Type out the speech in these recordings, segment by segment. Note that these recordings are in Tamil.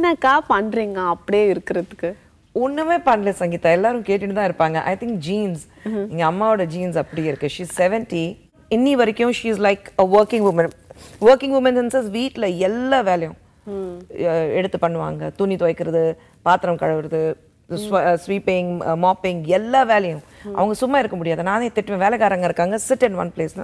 என்னக்கா பண்றீங்க அப்படியே இருக்கிறதுக்கு ஒண்ணுமே பண்ணல சங்கீதா எல்லாரும் கேட்டுட்டு தான் இருப்பாங்க ஐ திங்க் ஜீன்ஸ் எங்க அம்மாவோட ஜீன்ஸ் அப்படியே இருக்கு ஷீ செவன்டி இன்னி வரைக்கும் she is like a working woman working woman senses வீட்டில் எல்லா வேலையும் அஹ், எடுத்து பண்ணுவாங்க துணி துவைக்கிறது பாத்திரம் கழுவுறது ஸ்வீப்பிங் மாப்பிங் எல்லா வேலையும் அவங்க சும்மா இருக்க முடியாது நானே திட்டுவேன் வேலைக்காரங்க இருக்காங்க sit in one place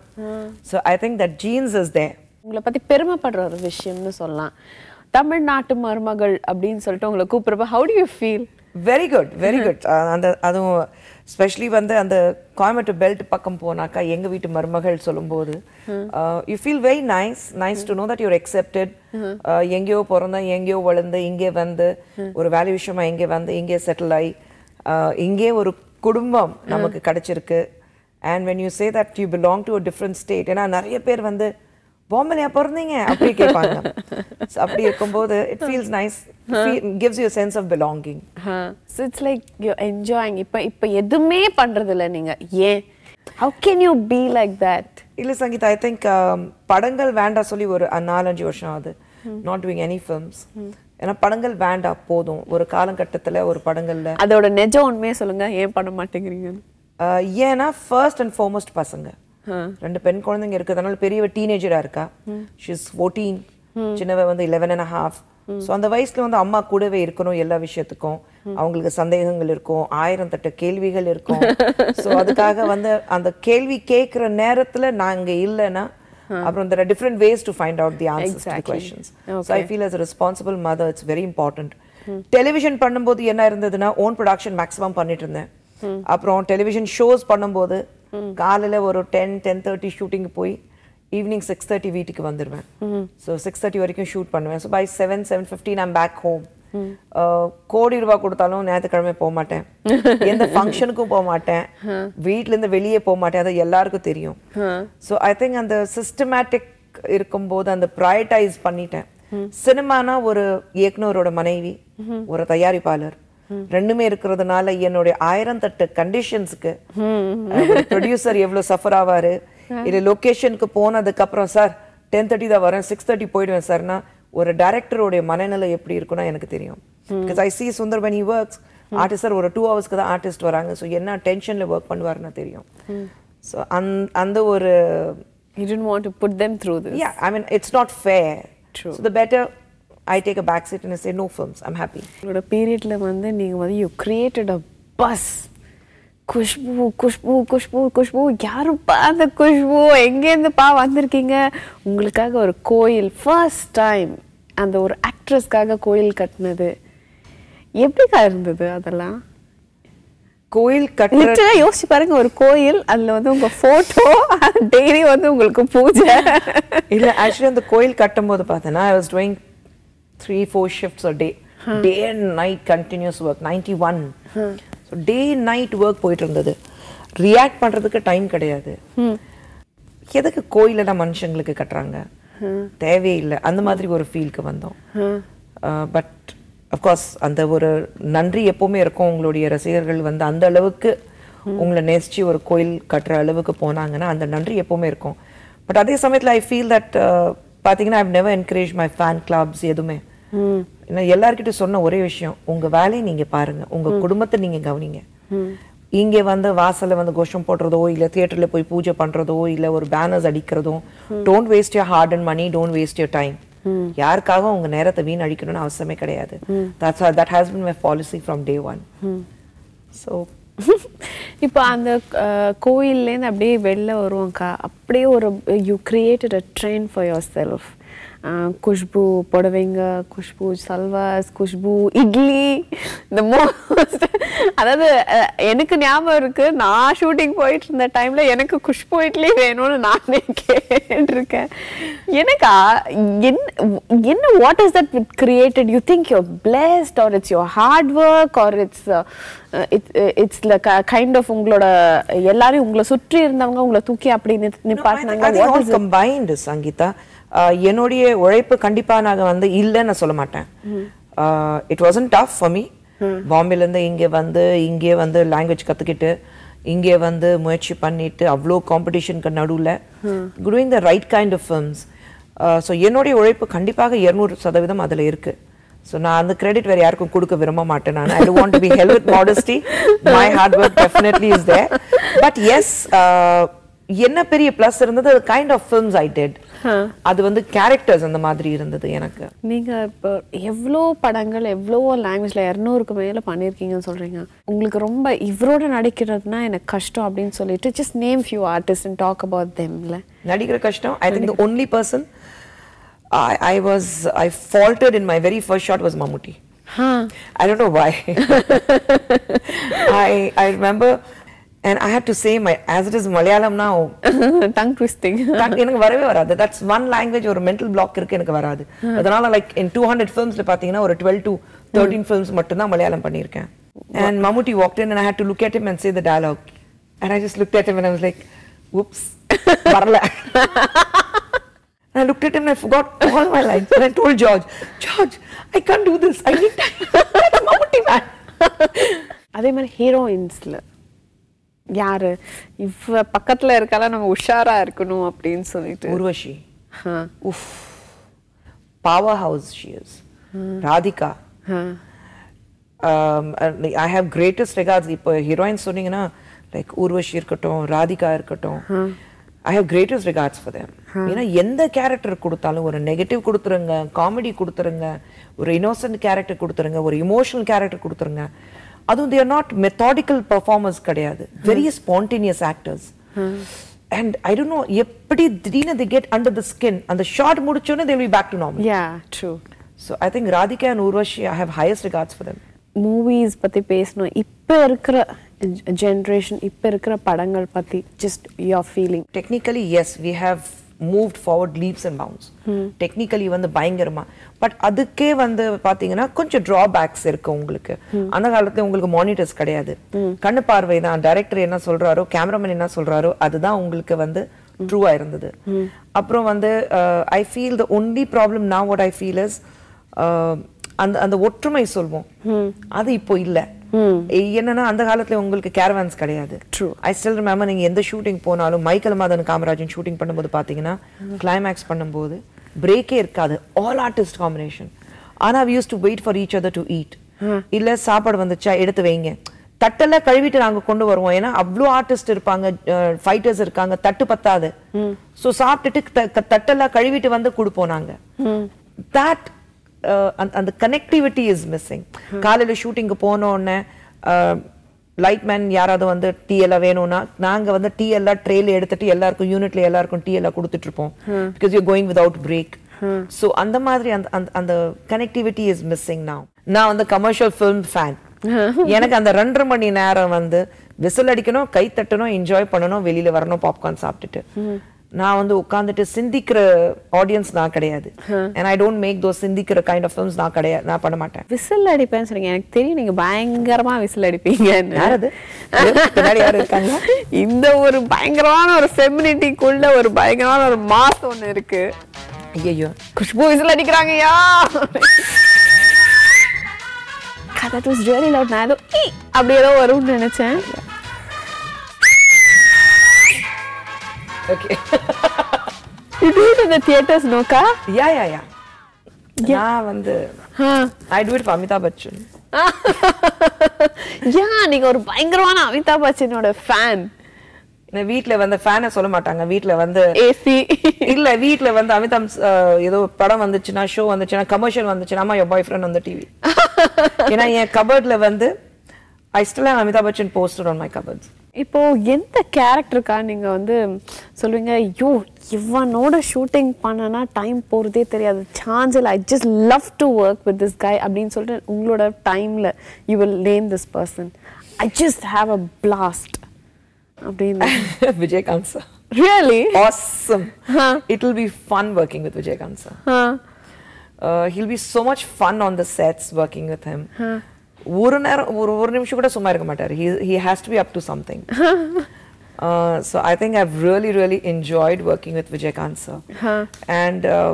so I think that genes is they உங்களை பத்தி பெருமைப்படுற ஒரு விஷயம்னு சொல்லலாம் தமிழ்நாட்டு மருமகள் அப்படின்னு சொல்லிட்டு உங்களை கூப்பிடுறப்ப how do you feel very good very good அந்த அதுவும் ஸ்பெஷலி வந்து அந்த கோயம்புத்தூர் பெல்ட் பக்கம் போனாக்கா எங்க வீட்டு மருமகள் சொல்லும்போது you feel very nice nice to know that you're accepted எங்கேயோ பிறந்த எங்கேயோ வளர்ந்து இங்கே வந்து ஒரு வேலை விஷயமா இங்கே வந்து இங்கே செட்டில் ஆகி uh, இங்கே ஒரு குடும்பம் நமக்கு கிடைச்சிருக்கு and when you say that you belong to a different state ஏன்னா நிறைய பேர் வந்து பாம்பேலையா பிறந்தீங்க அப்படி கேட்பாங்க So, அப்படி இருக்கும்போது it feels nice gives you sense of belonging so it's like you enjoying இப்போ இப்போ எதுவுமே பண்றது இல்ல நீங்க ஏன் how can you be like that இல்ல சங்கீதா ஐ திங்க் படங்கள் வேண்டாம் சொல்லி ஒரு அஹ், நாலஞ்சு வருஷம் ஆகுது நாட் டூயிங் எனி ஃபிலிம்ஸ் ஏன்னா படங்கள் வேண்டாம் போதும் ஒரு காலகட்டத்துல ஒரு படங்கள்ல அதோட நிஜம் உண்மையே சொல்லுங்க ஏன் பண்ண மாட்டேங்கிறீங்கன்னு அஹ், ஏன்னா ஃபர்ஸ்ட் அண்ட் ஃபார்மோஸ்ட் பசங்க ரெண்டு பெண் குழந்தைங்க இருக்கிறதுனால பெரியவ டீனேஜரா இருக்கா ஷிஸ் ஃபோர்டீன் சின்னவ வந்து லெவன் அண்ட் ஹாஃப் ஸோ அந்த வயசுல வந்து அம்மா கூடவே இருக்கணும் எல்லா விஷயத்துக்கும் அவங்களுக்கு சந்தேகங்கள் இருக்கும் ஆயிரம் தட்ட கேள்விகள் இருக்கும் ஸோ அதுக்காக வந்து அந்த கேள்வி கேட்குற நேரத்துல நாங்க இல்லைன்னா அப்புறம் there are different ways to find out the answers to the Exactly. questions so i feel as a responsible mother it's very important television பண்ணும்போது என்ன இருந்ததுன்னா ஓன் ப்ரொடக்ஷன் மேக்ஸிமம் பண்ணிட்டு இருந்தேன் அப்புறம் டெலிவிஷன் ஷோஸ் பண்ணும்போது காலையில ஒரு டென் டென் தேர்ட்டி ஷூட்டிங் போய் ஈவினிங் சிக்ஸ் தேர்ட்டி வீட்டுக்கு வந்துடுவேன் ஸோ சிக்ஸ் தேர்ட்டி வரைக்கும் ஷூட் பண்ணுவேன் so by seven seven fifteen I'm back home கோடி ரூபாய் கொடுத்தாலும் ஞாயிற்றுக்கிழமை போக மாட்டேன் எந்த ஃபங்க்ஷனுக்கும் போக மாட்டேன் வீட்ல இருந்து வெளியே போக மாட்டேன் அது எல்லாருக்கும் தெரியும் ஸோ ஐ திங்க் அந்த சிஸ்டமேட்டிக் இருக்கும்போது அந்த ப்ரையட்டைஸ் பண்ணிட்டேன் சினிமானா ஒரு இயக்குனரோட மனைவி ஒரு தயாரிப்பாளர் ரெண்டுமே இருக்கிறதுனால என்னுடைய ஆயிரம் தட்டு கண்டிஷன்ஸ்க்கு ப்ரொடியூசர் எவ்வளவு சஃபர் ஆவாரு இல்ல லொகேஷனுக்கு போனதுக்கு அப்புறம் சார் டென் தேர்ட்டி தான் வரேன் சிக்ஸ் தேர்ட்டி போயிடுவேன் சார்னா ஒரு டைரக்டருடைய மனநிலை எப்படி இருக்குன்னா எனக்கு தெரியும் because I see Sundar when he works artists ஒரு டூ ஹவர்ஸ்க்கு தான் ஆர்டிஸ்ட் வராங்க ஸோ என்ன டென்ஷன்ல ஒர்க் பண்ணுவாருன்னு தெரியும் ஸோ அந் அந்த ஒரு you don't want to put them through this yeah i mean it's not fair True. so the better i take a back seat and I say no films i'm happy உங்களோட பீரியட்ல வந்து நீங்க வந்து you created a buzz Khushbu Khushbu Khushbu Khushbu யாருப்பா அந்த குஷ்பு எங்கேருந்துப்பா வந்திருக்கீங்க உங்களுக்காக ஒரு கோயில் ஃபர்ஸ்ட் டைம் அந்த ஒரு ஆக்ட்ரஸ்க்காக கோயில் கட்டினது எப்படிக்கா இருந்தது அதெல்லாம் கோயில் கட்டுற லிட்டரா யோசிச்சு பாருங்க ஒரு கோயில் அதுல வந்து உங்க போட்டோ டெய்லி வந்து உங்களுக்கு பூஜை இல்ல ஆக்சுவலி அந்த கோயில் கட்டும்போது பார்த்தேன்னா I was doing three four shifts a day day and night continuous work ninety one so day night work போயிட்டு இருந்தது ரியாக்ட் பண்றதுக்கு டைம் கிடையாது எதுக்கு கோயிலடா மனுஷங்களுக்கு கட்டுறாங்க தேவையில்லை அந்த மாதிரி ஒரு ஃபீலுக்கு வந்தோம் பட் அஃப்கோர்ஸ் அந்த ஒரு நன்றி எப்பவுமே இருக்கும் உங்களுடைய ரசிகர்கள் வந்து அந்த அளவுக்கு உங்களை நேசிச்சு ஒரு கோயில் கட்டுற அளவுக்கு போனாங்கன்னா அந்த நன்றி எப்பவுமே இருக்கும் பட் அதே சமயத்துல ஐ ஃபீல் தட் பாத்தீங்கன்னா I've never encourage my fan clubs எதுவுமே ஏன்னா எல்லார்கிட்டயும் சொன்ன ஒரே விஷயம் உங்க வேலையை நீங்க பாருங்க உங்க குடும்பத்தை நீங்க கவனிங்க இங்க வந்து வாசல்ல வந்து கோஷம் போடுறதோ இல்ல தியேட்டர்ல போய் பூஜை பண்றதோ இல்ல ஒரு பேனர்ஸ் அடிக்கிறதோ don't waste your heart and money don't waste your time யாருக்காக உங்க நேரத்தை வீண் அடிக்கணும்னு அவசியமே கிடையாது that's that has been my policy from day one so இப்போ அந்த அஹ், கோயில்லேருந்து அப்படியே வெளில வருவோம்க்கா அப்படியே ஒரு you created a train for yourself Khushbu புடவைங்க குஷ்பு சல்வாஸ் குஷ்பு இட்லி இந்த மோஸ்ட் அதாவது அஹ், எனக்கு ஞாபகம் இருக்கு நான் ஷூட்டிங் போயிட்டு இருந்த டைம்ல எனக்கு குஷ்பு இட்லி வேணும்னு நானே கேட்டிருக்கேன் எனக்கா என்ன என்ன what is that with created you think you're blessed or it's your hard work or it's it's kind of உங்களோட எல்லாரையும் உங்களை சுற்றி இருந்தவங்க உங்களை தூக்கி அப்படி நிப்- நிப்பாட்டினாங்க What is it? Combined Sangeetha ஆஹ் என்னுடைய உழைப்பு கண்டிப்பா நாங்க வந்து இல்லைன்னு நான் சொல்ல மாட்டேன் it wasn't tough for me பாம்பேல இருந்து இங்க வந்து இங்கே வந்து லாங்குவேஜ் கத்துக்கிட்டு இங்கே வந்து முயற்சி பண்ணிட்டு அவ்வளோ காம்படிஷனுக்கு நடுவுல doing the right kind of films so என்னுடைய உழைப்பு கண்டிப்பாக இருநூறு சதவீதம் அதுல இருக்கு ஸோ நான் அந்த கிரெடிட் வேற யாருக்கும் கொடுக்க விரும்ப மாட்டேன் நான் I want to be help with modesty my hard work definitely is there but yes என்ன பெரிய ப்ளஸ் இருந்தது kind of films I did அது வந்து கேரக்டர்ஸ் அந்த மாதிரி இருந்தது எனக்கு நீங்க இப்போ எவ்வளோ படங்கள் எவ்வளோ லாங்குவேஜ்ல இரநூறுக்கு மேல பண்ணியிருக்கீங்கன்னு சொல்றீங்க உங்களுக்கு ரொம்ப இவரோட நடிக்கிறதுனா எனக்கு கஷ்டம் அப்படின்னு சொல்லிட்டு just name few artist and talk about தெம்ல நடிக்கிற கஷ்டம் I think the only person I was I faulted in my very first shot was Mammootty I don't know why. I I remember, and I had to say my as it is Malayalam now. Tongue twisting that எனக்கு வரவே வராது தட்ஸ் ஒன் லாங்குவேஜ் ஒரு மென்டல் பிளாக் இருக்கு எனக்கு வராது அதனால லைக் இன் டூ ஹண்ட்ரட் ஃபிலிம்ஸ்ல பாத்தீங்கன்னா ஒரு டுவெல் டு தேர்ட்டீன் ஃபிலிம்ஸ் மட்டும்தான் மலையாளம் பண்ணியிருக்கேன் and Mammootty walked in and I hate to look at him and say the dialogue and I just looked at him and I was like whoops வரல And I looked at him and I forgot all my lines and I told George George I can't do this I need time That's Mammootty man அதே மாதிரி ஹீரோயின்ஸ்ல யாரு இவ பக்கத்துல இருக்கால நம்ம உஷாரா இருக்கணும் அப்படின்னு சொல்லிட்டு Urvashi ஆ, Oof. Powerhouse she is. Radhika. ஆ. Um, uh, like, I have greatest regards. இப்போ ஹீரோயின் சொன்னீங்கன்னா லைக் ஊர்வஷி இருக்கட்டும் ராதிகா இருக்கட்டும் I have greatest regards for them ஏன்னா எந்த கேரக்டர் கொடுத்தாலும் ஒரு நெகட்டிவ் கொடுத்துருங்க காமெடி கொடுத்துருங்க ஒரு இன்னோசன்ட் கேரக்டர் கொடுத்துருங்க ஒரு இமோஷனல் கேரக்டர் கொடுத்துருங்க அதுவும் தேர் நாட் மெத்தாடிக்கல் பர்ஃபார்மன்ஸ் கிடையாது very spontaneous actors and I don't know எப்படி திடீர்னு they get under the skin அந்த ஷார்ட் முடிச்சோன்னே they'll be back to normal Yeah, true. So I think Radhika and Urvashi I have highest regards for them movies பத்தி பேசணும் இப்ப இருக்கிற ஜென்ரேஷன் இப்ப இருக்கிற படங்கள் பத்தி just your feeling technically yes we have moved forward leaps and bounds technically வந்து பயங்கரமா பட் அதுக்கே வந்து பாத்தீங்கன்னா கொஞ்சம் டிராபேக்ஸ் இருக்கு உங்களுக்கு அந்த காலத்துல உங்களுக்கு மானிட்டர்ஸ் கிடையாது கண்ணு பார்வை தான் டைரக்டர் என்ன சொல்றாரோ கேமராமேன் என்ன சொல்றாரோ அதுதான் உங்களுக்கு வந்து ட்ரூவா இருந்தது அப்புறம் வந்து I feel the only problem நான் வாட் ஐ ஃபீல் இஸ் அந்த அந்த ஒற்றுமை சொல்வோம் அது இப்போ இல்ல என்னன்னா அந்த காலத்துல உங்களுக்கு கேரவான்ஸ் கிடையாது True. ஐ ஸ்டில் ரிமெம்பர் நீங்க எந்த ஷூட்டிங் போனாலும் மைக்கேல் மாதன் காமராஜன் ஷூட்டிங் பண்ணும்போது பாத்தீங்கன்னா கிளைமேக்ஸ் பண்ணும்போது பிரேக்கே இருக்காது ஆல் ஆர்டிஸ்ட் காம்பினேஷன் ஆனா we use to wait for each other to eat இல்ல சாப்பாடு வந்துச்சா எடுத்து வைங்க தட்டெல்லாம் கழுவிட்டு நாங்க கொண்டு வருவோம் ஏன்னா அவ்வளோ ஆர்டிஸ்ட் இருப்பாங்க ஃபைட்டர்ஸ் இருக்காங்க தட்டு பத்தாது ஸோ சாப்பிட்டுட்டு த- க- தட்டெல்லாம் கழுவிட்டு வந்து கொடுப்போம் நாங்க தட் அந்த கனெக்டிவிட்டி இஸ் மிஸ்ஸிங் காலையில ஷூட்டிங்க்கு போன உடனே லைட் மேன் யாராவது வந்து டீ எல்லாம் வேணும்னா நாங்க வந்து டீ எல்லாம் ட்ரேல எடுத்துட்டு எல்லாருக்கும் யூனிட்ல எல்லாருக்கும் டீ எல்லாம் கொடுத்துட்டு இருப்போம் because you going without break so அந்த மாதிரி அந்த அந்த அந்த கனெக்டிவிட்டி இஸ் மிஸ்ஸிங் now நான் வந்து கமர்ஷியல் ஃபிலிம் ஃபேன் எனக்கு அந்த ரெண்டரை மணி நேரம் வந்து விசில் அடிக்கணும் கை தட்டணும் என்ஜாய் பண்ணணும் வெளியில வரணும் பாப்கார்ன் சாப்பிட்டுட்டு நான் வந்து உட்கார்ந்துட்டு சிந்திக்கிற ஆடியன்ஸ் நான் கிடையாது and I don't make those சிந்திக்கிற கைண்ட் ஆஃப் ஃபிலிம்ஸ் நான் கிடையாது நான் பண்ண மாட்டேன் விசில் அடிப்பேன்னு சொன்னீங்க எனக்கு தெரியும் நீங்க பயங்கரமா விசில் அடிப்பீங்கன்னு யார் அது? இது பின்னாடி யாரு இருக்காங்க? இந்த ஒரு பயங்கரமான ஒரு ஃபெமினிட்டிக்குள்ள ஒரு பயங்கரமான ஒரு மாஸ் ஒண்ணு இருக்கு ஐயோ குஷ்பு விசில் அடிக்கிறாங்கயா that was really loud நான் ஏதோ "ஈ" அப்படி ஏதோ வரும்னு நினைச்சேன் okay you do it in the theaters நோக்கா யா யா யா நான் வந்து I do it for Amitabh Bachchan yeah நீங்க ஒரு பயங்கரமான அமிதாப் பச்சனோட ஃபேன் நான் வீட்ல வந்து ஃபேனை சொல்ல மாட்டாங்க வீட்ல வந்து ஏசி இல்ல வீட்ல வந்து அமிதாப் அஹ், ஏதோ படம் வந்துச்சுன்னா ஷோ வந்துச்சுன்னா கமர்ஷியல் வந்துச்சுன்னா அம்மா என் பாய் ஃப்ரெண்ட் வந்து டிவி ஏன்னா என் கபர்ட்ல வந்து I still have Amitabh Bachchan poster on my cupboards இப்போ எந்த கேரக்டருக்கா நீங்க வந்து சொல்லுவீங்க ஐயோ இவனோட ஷூட்டிங் பண்ணனா டைம் போறதே தெரியாது சான்ஸ் இல்லை I just love to work with this guy அப்படின்னு சொல்லிட்டு உங்களோட டைம்ல you will name this person I just have a blast அப்படின்னு Vijayakanth sir really awesome it will be fun working with vijaykanth sir uh, he'll be so much fun on the sets working with him ஒரு நேரம் ஒரு ஒரு நிமிஷம் கூட சும்மா இருக்க மாட்டார் he he has to be up to something uh, so i think i've really really enjoyed working with vijaykanth sir and uh,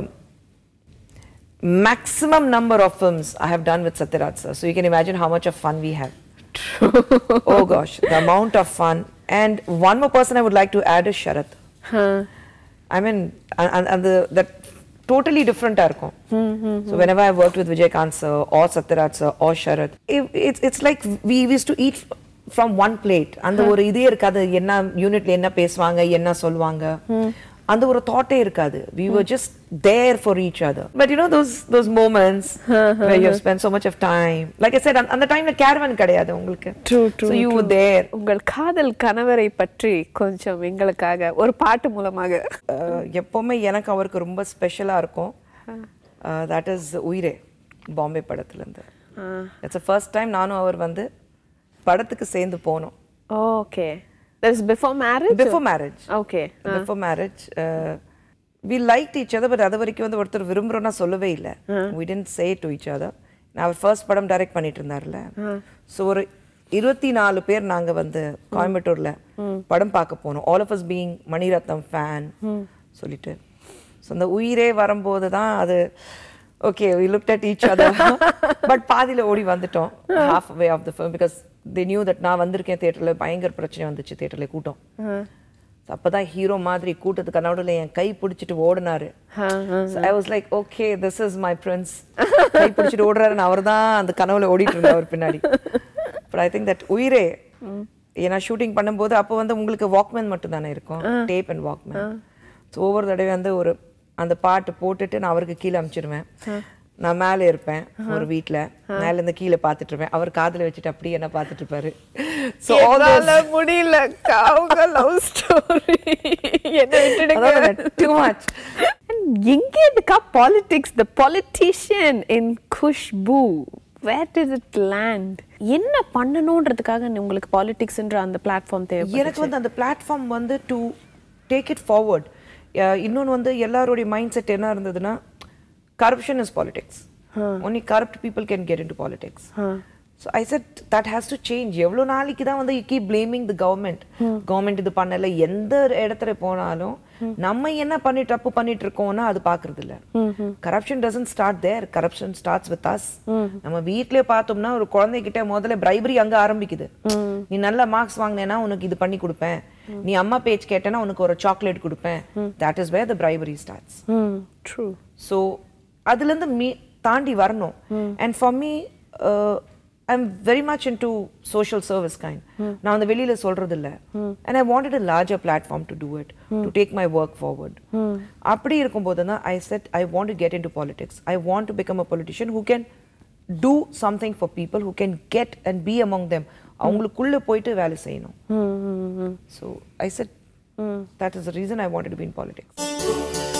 maximum number of films i have done with satyaraj sir so you can imagine how much of fun we have oh gosh the amount of fun and one more person i would like to add is sharat I mean, and, and the that totally டிஃப்ரெண்ட்டாக இருக்கும் so whenever I work with Vijayakanth sir or Sathyaraj sir or Sarath it's it's like we wish to eat from one plate அந்த ஒரு இதே இருக்காது என்ன யூனிட்ல என்ன பேசுவாங்க என்ன சொல்லுவாங்க அந்த ஒரு தாட்டே இருக்காது we were just there for each other but you know those those moments where you have spent so much of time like i said அந்த- அந்த டைம்ல கேரவன் கிடையாது உங்களுக்கு True, true, so you were there உங்கள் காதல் கணவரை பற்றி கொஞ்சம் எங்களுக்காக ஒரு பாட்டு மூலமாக அஹ், எப்பவுமே எனக்கு அவருக்கு ரொம்ப ஸ்பெஷலா இருக்கும் தட் இஸ் உயிரே பாம்பே படத்துல இருந்து இட்ஸ் ஃபர்ஸ்ட் டைம் நானும் அவர் வந்து படத்துக்கு சேர்ந்து போனோம் okay that is before marriage before marriage okay before marriage we like each other but அது வரைக்கும் வந்து ஒருத்தர் விரும்புறோம்னா சொல்லவே இல்லை we tend say to each other நான் அவர் ஃபர்ஸ்ட் படம் டைரக்ட் பண்ணிட்டு இருந்தார்ல ஸோ ஒரு இருபத்தி நாலு பேர் நாங்க வந்து கோயம்புத்தூர்ல படம் பார்க்க போனோம் all of us being Mani Ratnam fan சொல்லிட்டு ஸோ அந்த உயிரே வரும்போது தான் அது okay we look at each other but பாதியில ஓடி வந்துட்டோம் halfway of the film because they knew that நான் வந்திருக்கேன் தியேட்டர்ல பயங்கர பிரச்சனை வந்துச்சு தியேட்டர்ல கூட்டம் So அப்பதான் ஹீரோ மாதிரி கூட்டத்துக்கு நடுவில் என் கை பிடிச்சிட்டு ஓடினாரு I was like okay this is my prince கை பிடிச்சிட்டு ஓடுறாரு அவர் தான் அந்த கனவுல ஓடிட்டு இருந்தார் அவர் பின்னாடி பட் ஐ திங்க் தட் உயிரே ஏன்னா ஷூட்டிங் பண்ணும்போது அப்போ வந்து உங்களுக்கு வாக்மேன் மட்டும் தானே இருக்கும் டேப் அண்ட் வாக்மேன் ஸோ ஒவ்வொரு தடவை வந்து ஒரு அந்த பாட்டு போட்டுட்டு நான் அவருக்கு கீழே அனுப்பிச்சிடுவேன் நான் மேலே இருப்பேன் ஒரு வீட்ல மேல இருந்து கீழே பார்த்துட்டு இருப்பேன் அவர் காதுல வச்சுட்டு அப்படியே என்ன பார்த்துட்டு இருப்பாரு ஸோ என்னால முடியல அவங்க லவ் ஸ்டோரி என்ன விட்டுடுங்க டூ மச் எங்க இருக்கா politics the politician in Khushbu where does it land என்ன பண்ணணுன்றதுக்காக உங்களுக்கு பாலிடிக்ஸ்ன்ற அந்த பிளாட்ஃபார்ம் தேவை எனக்கு வந்து அந்த பிளாட்ஃபார்ம் வந்து டு டேக் இட் ஃபார்வர்ட் இன்னொன்று வந்து எல்லாருடைய மைண்ட் செட் என்ன இருந்ததுன்னா corruption is politics only corrupt people can get into politics so I said that has to change எவ்வளோ நாளைக்கு தான் வந்து you keep blaming the government government இது பண்ணல எந்த இடத்துல போனாலும் நம்ம என்ன பண்ணி தப்பு பண்ணிட்டு இருக்கோம்னா அது பாக்குறது இல்ல corruption doesn't start there corruption starts with us நம்ம வீட்லயே பார்த்தோம்னா ஒரு குழந்தைகிட்ட முதல்ல பிரைபரி அங்க ஆரம்பிக்குது நீ நல்ல மார்க்ஸ் வாங்கினேன்னா உனக்கு இது பண்ணி கொடுப்பேன் நீ அம்மா பேச்சு கேட்டேன்னா உனக்கு ஒரு சாக்லேட் கொடுப்பேன் that is where the bribery starts true so அதுலேருந்து மீ தாண்டி வரணும் and for me I am very much into social service kind நான் வந்து வெளியில சொல்றது இல்ல and I wanted a larger platform to do it to take my work forward அப்படி இருக்கும்போது தான் I said I want to get into politics I want to become a politician who can do something for people who can get and be among them அவங்களுக்குள்ள போயிட்டு வேலை செய்யணும் so I said that is the reason I wanted to be in politics